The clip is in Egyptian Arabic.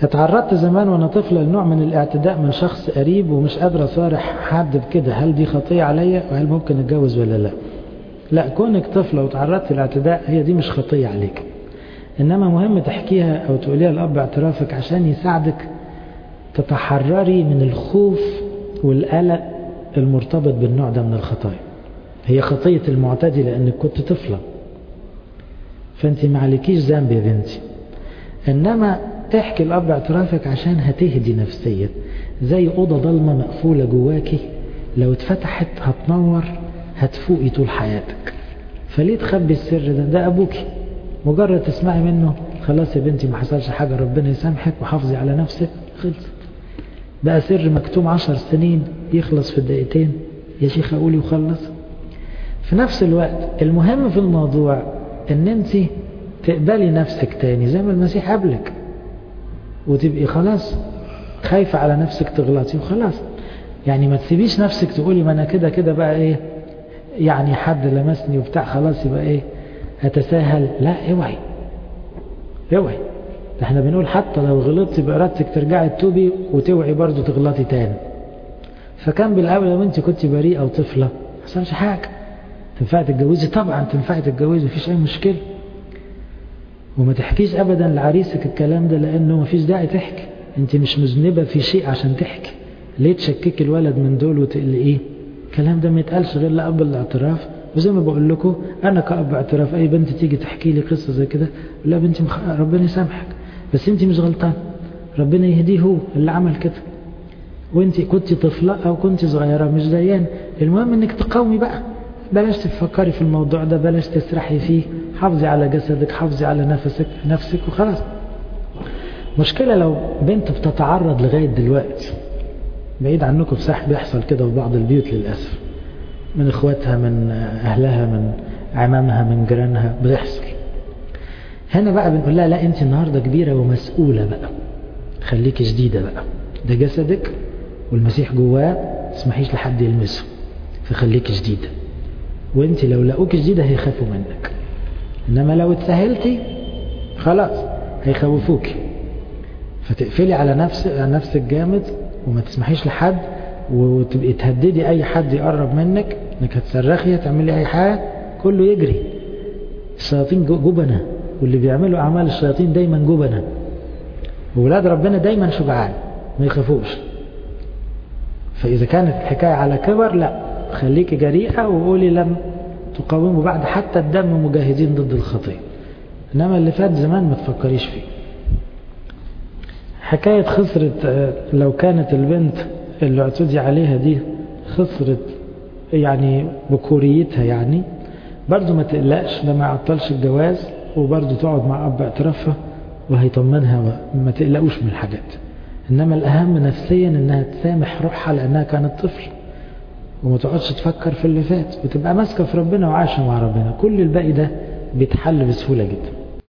اتعرضت زمان وانا طفلة لنوع من الاعتداء من شخص قريب ومش قادر اصارح حد بكده هل دي خطية عليا وهل ممكن اتجوز ولا لا لا كونك طفلة وتعرضت للاعتداء هي دي مش خطية عليك انما مهم تحكيها او تقوليها لاب اعترافك عشان يساعدك تتحرري من الخوف والقلق المرتبط بالنوع ده من الخطايا هي خطية المعتدي لانك كنت طفلة فانت معلكيش ذنب يا بنتي انما احكي الاب اعترافك عشان هتهدي نفسيا زي اوضه ضلمه مقفوله جواكي لو اتفتحت هتنور هتفوقي طول حياتك فليه تخبي السر ده ده ابوكي مجرد تسمعي منه خلاص يا بنتي ما حصلش حاجه ربنا يسامحك وحافظي على نفسك خلصت بقى سر مكتوم عشر سنين يخلص في الدقيقتين يا شيخ قولي وخلص في نفس الوقت المهم في الموضوع ان انت تقبلي نفسك تاني زي ما المسيح قبلك وتبقي خلاص خايفة على نفسك تغلطي وخلاص يعني ما تسيبيش نفسك تقولي ما انا كده كده بقى ايه يعني حد لمسني وبتاع خلاص يبقى ايه اتساهل لا اوعي اوعي ده احنا بنقول حتى لو غلطتي بارادتك ترجعي تتوبي وتوعي برضو تغلطي تاني فكان بالاول لو انت كنت بريئه او طفله ما حصلش حاجه تنفعي تتجوزي طبعا تنفعي تتجوزي مفيش اي مشكله وما تحكيش ابدا لعريسك الكلام ده لانه مفيش داعي تحكي انت مش مذنبه في شيء عشان تحكي ليه تشككي الولد من دول وتقلقيه الكلام ده ما يتقالش غير لاب الاعتراف وزي ما بقول لكم انا كاب اعتراف اي بنت تيجي تحكي لي قصه زي كده لا بنتي مخ... ربنا يسامحك بس انت مش غلطان ربنا يهديه هو اللي عمل كده وانت كنت طفله او كنت صغيره مش زيان المهم انك تقاومي بقى بلاش تفكري في الموضوع ده بلاش تسرحي فيه حافظي على جسدك حافظي على نفسك نفسك وخلاص مشكلة لو بنت بتتعرض لغاية دلوقتي بعيد عنكم صح بيحصل كده في بعض البيوت للأسف من اخواتها من اهلها من عمامها من جيرانها بيحصل هنا بقى بنقول لها لا انت النهاردة كبيرة ومسؤولة بقى خليكي جديدة بقى ده جسدك والمسيح جواه تسمحيش لحد يلمسه فخليكي جديدة وانت لو لقوك جديدة هيخافوا منك انما لو اتسهلتي خلاص هيخوفوك فتقفلي على نفس على نفسك جامد وما تسمحيش لحد وتبقي تهددي اي حد يقرب منك انك هتصرخي هتعملي اي حاجه كله يجري الشياطين جبنه واللي بيعملوا اعمال الشياطين دايما جبنه وولاد ربنا دايما شجعان ما يخافوش فاذا كانت الحكايه على كبر لا خليكي جريئه وقولي لم تقاوموا بعد حتى الدم مجاهدين ضد الخطيه انما اللي فات زمان ما تفكريش فيه حكاية خسرت لو كانت البنت اللي اعتدي عليها دي خسرت يعني بكوريتها يعني برضو ما تقلقش ده ما يعطلش الجواز وبرضو تقعد مع أب اعترافها وهيطمنها ما تقلقوش من الحاجات إنما الأهم نفسيا إنها تسامح روحها لأنها كانت طفل وما تقعدش تفكر في اللي فات وتبقى ماسكة في ربنا وعايشة مع ربنا كل الباقي ده بيتحل بسهولة جدا